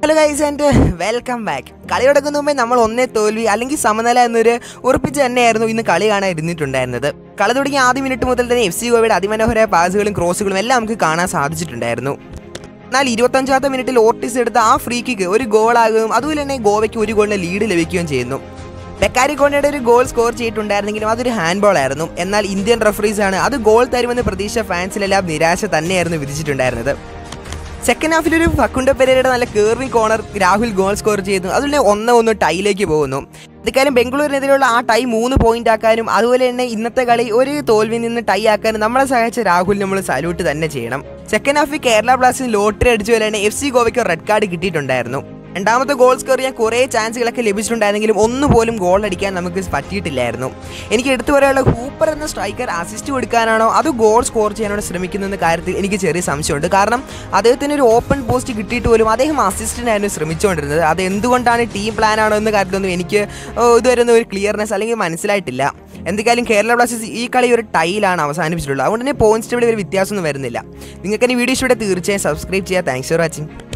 hello guys and welcome back കളി തുടങ്ങുന്ന മുമ്പേ നമ്മൾ ഒന്നേ തോൽവി അല്ലെങ്കിൽ സമനില എന്നൊരു ഉറപ്പിച്ച് തന്നെയായിരുന്നു ഇന്ന് കളി കാണാൻ ഇരുന്നിട്ടുണ്ടായിരുന്നത് കളി തുടങ്ങിയ ആദ്യ മിനിറ്റ് മുതൽ തന്നെ എഫ് സി ഗോവയുടെ അതിമനോഹരമായ പാസുകളും ക്രോസുകളും എല്ലാം നമുക്ക് കാണാൻ സാധിച്ചിട്ടുണ്ടായിരുന്നു എന്നാൽ ഇരുപത്തഞ്ചാമത്തെ മിനിറ്റിൽ ഓർട്ടിസ് എടുത്ത ആ ഫ്രീ കിക്ക് ഒരു ഗോളാകുകയും അതുപോലെ തന്നെ ഗോവയ്ക്ക് ഒരു ഗോളിന് ലീഡ് ലഭിക്കുകയും ചെയ്യുന്നു ബെക്കാരി കോണയുടെ ഒരു ഗോൾ സ്കോർ ചെയ്തിട്ടുണ്ടായിരുന്നെങ്കിലും അതൊരു ഹാൻഡ് ബോൾ ആയിരുന്നു എന്നാൽ ഇന്ത്യൻ റഫറീസ് ആണ് അത് ഗോൾ തരുമെന്ന് പ്രതീക്ഷ ഫാൻസിലെല്ലാം നിരാശ തന്നെയായിരുന്നു വിധിച്ചിട്ടുണ്ടായിരുന്നത് സെക്കൻഡ് ഹാഫിൽ ഒരു ഫക്കുണ്ട പെരയുടെ നല്ല curving corner Rahul goal score ചെയ്തു അതുപോലെ ഒന്ന് ഒന്ന് ടൈയിലേക്ക് പോകുന്നു ഇതുകാലം ബംഗളൂരിനെതിരെയുള്ള ആ ടൈ മൂന്ന് പോയിന്റ് ആക്കാനും അതുപോലെ തന്നെ ഇന്നത്തെ കളി ഒരു തോൽവിയിൽ നിന്ന് ടൈ ആക്കാനും നമ്മളെ സഹായിച്ച രാഹുൽ നമ്മൾ സല്യൂട്ട് തന്നെ ചെയ്യണം സെക്കൻഡ് ഹാഫിൽ കേരള ബ്ലാസ്റ്റിന് ലോട്ടറി അടിച്ചു പോലെ തന്നെ എഫ് സി ഗോവയ്ക്ക് റെഡ് കാർഡ് കിട്ടിയിട്ടുണ്ടായിരുന്നു രണ്ടാമത്തെ ഗോൾ സ്കോർ ചെയ്യാൻ കുറേ ചാൻസുകളൊക്കെ ലഭിച്ചിട്ടുണ്ടായിരുന്നെങ്കിലും ഒന്നുപോലും ഗോൾ അടിക്കാൻ നമുക്ക് പറ്റിയിട്ടില്ലായിരുന്നു എനിക്ക് എടുത്തു പറയാനുള്ള ഹൂപ്പർ എന്ന സ്ട്രൈക്കർ അസിസ്റ്റ് കൊടുക്കാനാണോ അത് ഗോൾ സ്കോർ ചെയ്യാനാണോ ശ്രമിക്കുന്ന കാര്യത്തിൽ എനിക്ക് ചെറിയ സംശയമുണ്ട് കാരണം അദ്ദേഹത്തിന് ഒരു ഓപ്പൺ പോസ്റ്റ് കിട്ടിയിട്ട് പോലും അദ്ദേഹം അസിസ്റ്റിനായിരുന്നു ശ്രമിച്ചുകൊണ്ടിരുന്നത് അത് എന്തുകൊണ്ടാണ് ടീം പ്ലാൻ ആണോ എന്ന കാര്യത്തിലൊന്നും എനിക്ക് ഓ, ഇതുവരെ ഒന്നും ഒരു ക്ലിയർനെസ് അല്ലെങ്കിൽ മനസ്സിലായിട്ടില്ല എന്തെങ്കിലും കേരള ബ്ലാസ്റ്റേഴ്സ് ഈ കളി ഒരു ടൈലാണ് അവസാനിപ്പിച്ചിട്ടുള്ളത് അതുകൊണ്ട് തന്നെ പോയിന്റ്സ് ടേബിളിൽ ഒരു വ്യത്യാസമൊന്നും വരുന്നില്ല നിങ്ങൾക്ക് എൻ്റെ വീഡിയോ ഇഷ്ടപ്പെട്ട തീർച്ചയായും സബ്സ്ക്രൈബ് ചെയ്യുക താങ്ക്സ് ഫോർ വാച്ചിങ്